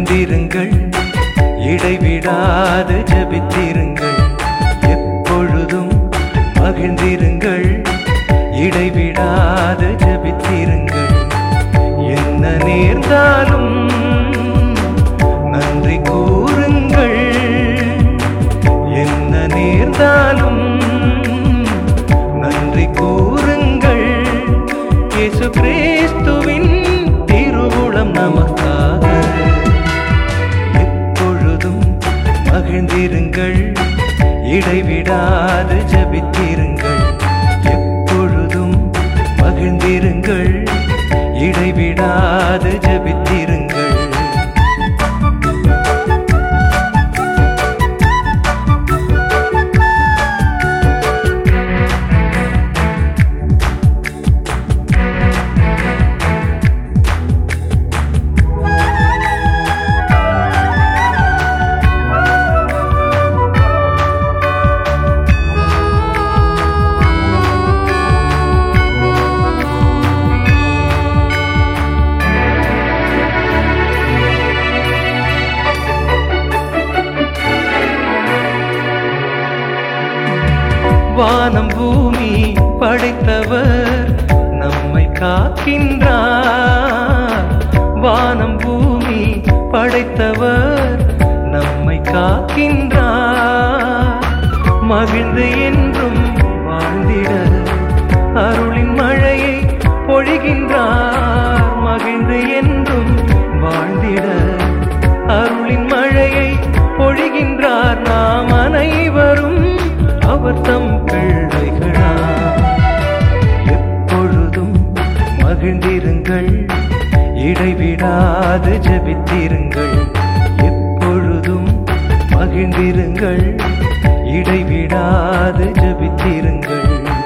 மகிழ்ந்திருங்கள் இடைவிடாது ஜெபித்திருங்கள் எப்பொழுதும் மகிழ்ந்திருங்கள் இடைவிடாது ஜெபித்திருங்கள் என்ன நேர்ந்தாலும் நன்றி கூறுங்கள் என்ன நேர்ந்தாலும் நன்றி கூறுங்கள் இயேசு கிறிஸ்துவின் திருவுளம் நமக்காக எப்பொழுதும் மகிழ்ந்திருங்கள் இடைவிடாது ஜெபித்திருங்கள் எப்பொழுதும் மகிழ்ந்திருங்கள் இடைவிடாது ஜெபித்திருங்கள் வானம் பூமி படைத்தவர் நம்மை காக்கின்றார் வானம் பூமி படைத்தவர் நம்மை காக்கின்றார் மகிழ்ந்து என்றும் வாழ்ந்திட அருளின் மழையை பொழிகின்றார் மகிழ்ந்து என்றும் வாழ்ந்திட அருளின் மழையை பொழிகின்றார் நாம் அனைவரும் அவர் தம் பிள்ளைகளா எப்பொழுதும் மகிழ்ந்திருங்கள் இடைவிடாது ஜெபித்திருங்கள் எப்பொழுதும் மகிழ்ந்திருங்கள் இடைவிடாது ஜெபித்திருங்கள்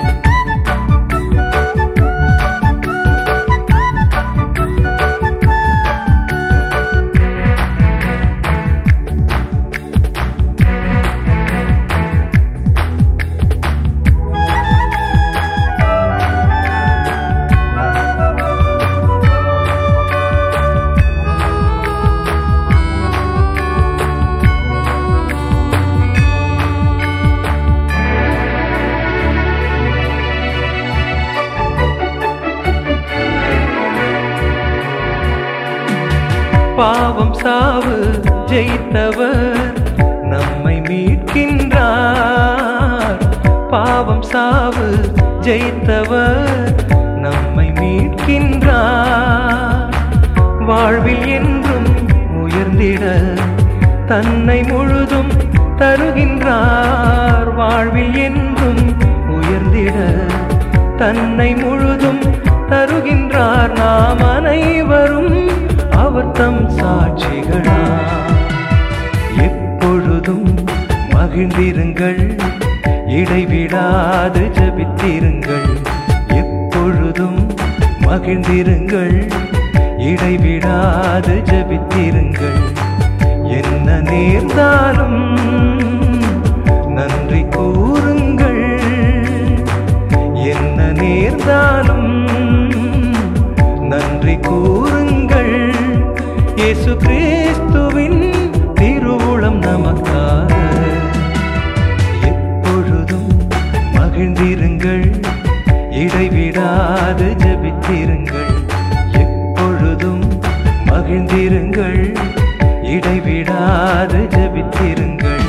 பாவம் சாவு ஜெயித்தவர் நம்மை மீட்கின்றார் பாவம் சாவு ஜெயித்தவர் நம்மை மீட்கின்றார் வாழ்வில் என்றும் உயர்ந்திட தன்னை முழுதும் தருகின்றார் வாழ்வில் என்றும் உயர்ந்திட தன்னை முழுதும் தருகின்றார் நாம் அனைவரும் அவர் தம் சாட்சிகளா எப்பொழுதும் மகிழ்ந்திருங்கள் இடைவிடாது ஜெபித்திருங்கள் எப்பொழுதும் மகிழ்ந்திருங்கள் இடைவிடாது ஜெபித்திருங்கள் என்ன நேர்ந்தாலும் நன்றி கூறுங்கள் என்ன நேர்ந்தாலும் நன்றி கூறுங்கள் இயேசு கிறிஸ்துவின் திருவுளம் நமக்காக எப்பொழுதும் மகிழ்ந்திருங்கள் இடைவிடாது ஜெபித்திருங்கள் எப்பொழுதும் மகிழ்ந்திருங்கள் இடைவிடாது ஜெபித்திருங்கள்